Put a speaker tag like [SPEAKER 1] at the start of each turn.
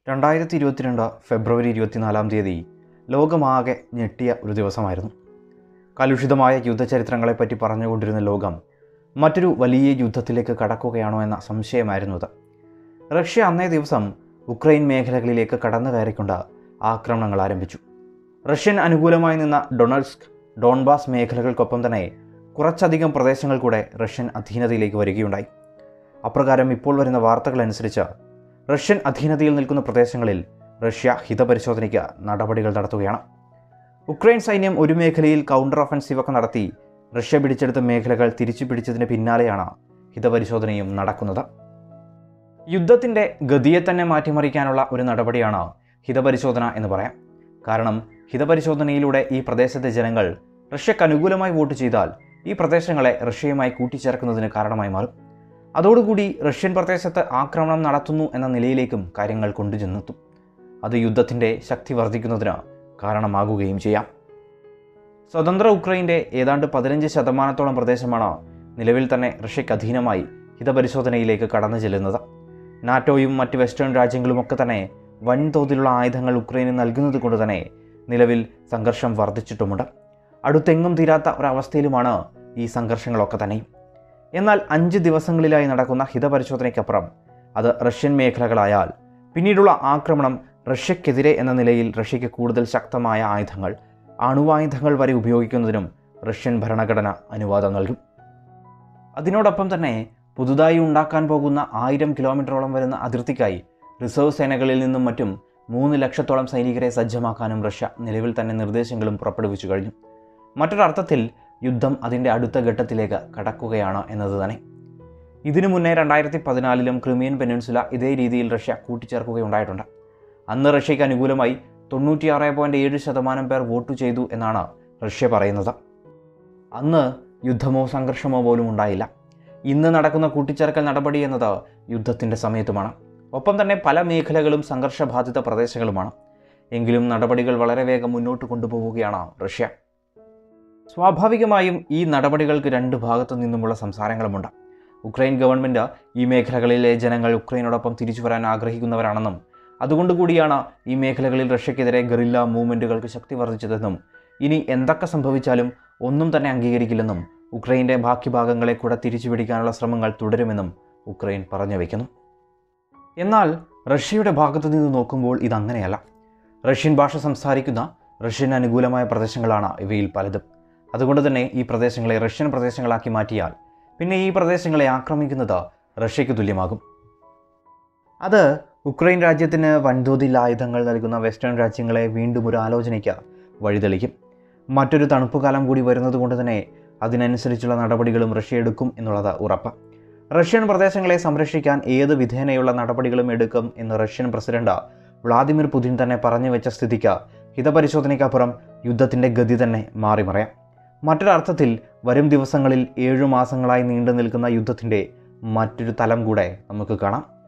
[SPEAKER 1] രണ്ടായിരത്തി ഇരുപത്തിരണ്ട് ഫെബ്രുവരി ഇരുപത്തിനാലാം തീയതി ലോകമാകെ ഞെട്ടിയ ഒരു ദിവസമായിരുന്നു കലുഷിതമായ യുദ്ധചരിത്രങ്ങളെപ്പറ്റി പറഞ്ഞുകൊണ്ടിരുന്ന ലോകം മറ്റൊരു വലിയ യുദ്ധത്തിലേക്ക് കടക്കുകയാണോ എന്ന സംശയമായിരുന്നു ഇത് റഷ്യ അന്നേ ദിവസം ഉക്രൈൻ മേഖലകളിലേക്ക് കടന്നു കയറിക്കൊണ്ട് ആക്രമണങ്ങൾ ആരംഭിച്ചു റഷ്യൻ അനുകൂലമായി നിന്ന ഡൊണൾസ്ക് ഡോൺബാസ് മേഖലകൾക്കൊപ്പം തന്നെ കുറച്ചധികം പ്രദേശങ്ങൾ കൂടെ റഷ്യൻ അധീനതയിലേക്ക് വരികയുണ്ടായി അപ്രകാരം ഇപ്പോൾ വരുന്ന വാർത്തകൾ അനുസരിച്ച് റഷ്യൻ അധീനതയിൽ നിൽക്കുന്ന പ്രദേശങ്ങളിൽ റഷ്യ ഹിതപരിശോധനയ്ക്ക് നടപടികൾ നടത്തുകയാണ് ഉക്രൈൻ സൈന്യം ഒരു മേഖലയിൽ കൗണ്ടർ ഒഫൻസീവ് ഒക്കെ നടത്തി റഷ്യ പിടിച്ചെടുത്ത മേഖലകൾ തിരിച്ചു പിടിച്ചതിന് പിന്നാലെയാണ് ഹിതപരിശോധനയും നടക്കുന്നത് യുദ്ധത്തിൻ്റെ ഗതിയെ തന്നെ മാറ്റിമറിക്കാനുള്ള ഒരു നടപടിയാണ് ഹിതപരിശോധന എന്ന് പറയാം കാരണം ഹിതപരിശോധനയിലൂടെ ഈ പ്രദേശത്തെ ജനങ്ങൾ റഷ്യക്ക് അനുകൂലമായി വോട്ട് ചെയ്താൽ ഈ പ്രദേശങ്ങളെ റഷ്യയുമായി കൂട്ടിച്ചേർക്കുന്നതിന് കാരണമായി മാറും അതോടുകൂടി റഷ്യൻ പ്രദേശത്ത് ആക്രമണം നടത്തുന്നു എന്ന നിലയിലേക്കും കാര്യങ്ങൾ കൊണ്ടുചെന്നെത്തും അത് യുദ്ധത്തിൻ്റെ ശക്തി വർദ്ധിക്കുന്നതിന് കാരണമാകുകയും ചെയ്യാം സ്വതന്ത്ര ഉക്രൈൻ്റെ ഏതാണ്ട് പതിനഞ്ച് ശതമാനത്തോളം പ്രദേശമാണ് നിലവിൽ തന്നെ റഷ്യക്ക് അധീനമായി ഹിതപരിശോധനയിലേക്ക് കടന്നു ചെല്ലുന്നത് നാറ്റോയും മറ്റ് വെസ്റ്റേൺ രാജ്യങ്ങളുമൊക്കെ തന്നെ വൻതോതിലുള്ള ആയുധങ്ങൾ ഉക്രൈന് നൽകുന്നത് കൊണ്ട് തന്നെ നിലവിൽ സംഘർഷം വർദ്ധിച്ചിട്ടുമുണ്ട് അടുത്തെങ്ങും തീരാത്ത ഒരവസ്ഥയിലുമാണ് ഈ സംഘർഷങ്ങളൊക്കെ തന്നെയും എന്നാൽ അഞ്ച് ദിവസങ്ങളിലായി നടക്കുന്ന ഹിതപരിശോധനയ്ക്കപ്പുറം അത് റഷ്യൻ മേഖലകളായാൽ പിന്നീടുള്ള ആക്രമണം റഷ്യക്കെതിരെ എന്ന നിലയിൽ റഷ്യയ്ക്ക് കൂടുതൽ ശക്തമായ ആയുധങ്ങൾ അണുവായുധങ്ങൾ വരെ ഉപയോഗിക്കുന്നതിനും റഷ്യൻ ഭരണഘടന അനുവാദം നൽകും അതിനോടൊപ്പം തന്നെ പുതുതായി ഉണ്ടാക്കാൻ പോകുന്ന ആയിരം കിലോമീറ്ററോളം വരുന്ന അതിർത്തിക്കായി റിസർവ് സേനകളിൽ നിന്നും മറ്റും മൂന്ന് ലക്ഷത്തോളം സൈനികരെ സജ്ജമാക്കാനും റഷ്യ നിലവിൽ തന്നെ നിർദ്ദേശങ്ങളും പുറപ്പെടുവിച്ചു കഴിഞ്ഞു മറ്റൊരർത്ഥത്തിൽ യുദ്ധം അതിൻ്റെ അടുത്ത ഘട്ടത്തിലേക്ക് കടക്കുകയാണ് എന്നത് തന്നെ ഇതിനു മുന്നേ രണ്ടായിരത്തി പതിനാലിലും ക്രിമിയൻ പെനിൻസുല ഇതേ രീതിയിൽ റഷ്യ കൂട്ടിച്ചേർക്കുകയുണ്ടായിട്ടുണ്ട് അന്ന് റഷ്യയ്ക്ക് അനുകൂലമായി തൊണ്ണൂറ്റിയാറ് പോയിൻറ്റ് ഏഴ് ശതമാനം പേർ വോട്ട് ചെയ്തു എന്നാണ് റഷ്യ പറയുന്നത് അന്ന് യുദ്ധമോ സംഘർഷമോ പോലും ഉണ്ടായില്ല ഇന്ന് നടക്കുന്ന കൂട്ടിച്ചേർക്കൽ നടപടി എന്നത് യുദ്ധത്തിൻ്റെ സമയത്തുമാണ് ഒപ്പം തന്നെ പല മേഖലകളും സംഘർഷബാധിത പ്രദേശങ്ങളുമാണ് എങ്കിലും നടപടികൾ വളരെ വേഗം മുന്നോട്ട് കൊണ്ടുപോവുകയാണ് റഷ്യ സ്വാഭാവികമായും ഈ നടപടികൾക്ക് രണ്ട് ഭാഗത്തു നിന്നുമുള്ള സംസാരങ്ങളുമുണ്ട് ഉക്രൈൻ ഗവൺമെൻറ് ഈ മേഖലകളിലെ ജനങ്ങൾ ഉക്രൈനോടൊപ്പം തിരിച്ചു വരാൻ ആഗ്രഹിക്കുന്നവരാണെന്നും അതുകൊണ്ട് കൂടിയാണ് ഈ മേഖലകളിൽ റഷ്യക്കെതിരെ ഗറില്ല മൂവ്മെൻറ്റുകൾക്ക് ശക്തി വർദ്ധിച്ചതെന്നും ഇനി എന്തൊക്കെ സംഭവിച്ചാലും ഒന്നും തന്നെ അംഗീകരിക്കില്ലെന്നും ഉക്രൈൻ്റെ ബാക്കി ഭാഗങ്ങളെ കൂടെ തിരിച്ചു പിടിക്കാനുള്ള ശ്രമങ്ങൾ തുടരുമെന്നും ഉക്രൈൻ പറഞ്ഞു വയ്ക്കുന്നു എന്നാൽ റഷ്യയുടെ ഭാഗത്തു നിന്ന് നോക്കുമ്പോൾ ഇതങ്ങനെയല്ല റഷ്യൻ ഭാഷ സംസാരിക്കുന്ന റഷ്യൻ അനുകൂലമായ പ്രദേശങ്ങളാണ് ഇവയിൽ പലതും അതുകൊണ്ട് തന്നെ ഈ പ്രദേശങ്ങളെ റഷ്യൻ പ്രദേശങ്ങളാക്കി മാറ്റിയാൽ പിന്നെ ഈ പ്രദേശങ്ങളെ ആക്രമിക്കുന്നത് റഷ്യയ്ക്ക് തുല്യമാകും അത് ഉക്രൈൻ രാജ്യത്തിന് വൻതോതിൽ ആയുധങ്ങൾ നൽകുന്ന വെസ്റ്റേൺ രാജ്യങ്ങളെ വീണ്ടും ഒരു ആലോചനയ്ക്ക് വഴിതെളിക്കും മറ്റൊരു തണുപ്പുകാലം കൂടി വരുന്നത് കൊണ്ട് തന്നെ അതിനനുസരിച്ചുള്ള നടപടികളും റഷ്യ എടുക്കും എന്നുള്ളത് ഉറപ്പ് റഷ്യൻ പ്രദേശങ്ങളെ സംരക്ഷിക്കാൻ ഏത് വിധേനയുള്ള നടപടികളും എടുക്കും എന്ന് റഷ്യൻ പ്രസിഡന്റ് വ്ളാദിമിർ പുതിൻ തന്നെ പറഞ്ഞു വെച്ച സ്ഥിതിക്ക് ഹിതപരിശോധനയ്ക്കപ്പുറം യുദ്ധത്തിൻ്റെ ഗതി തന്നെ മാറിമറയാം മറ്റൊരർത്ഥത്തിൽ വരും ദിവസങ്ങളിൽ ഏഴു മാസങ്ങളായി നീണ്ടു നിൽക്കുന്ന യുദ്ധത്തിൻ്റെ മറ്റൊരു തലം കൂടെ നമുക്ക് കാണാം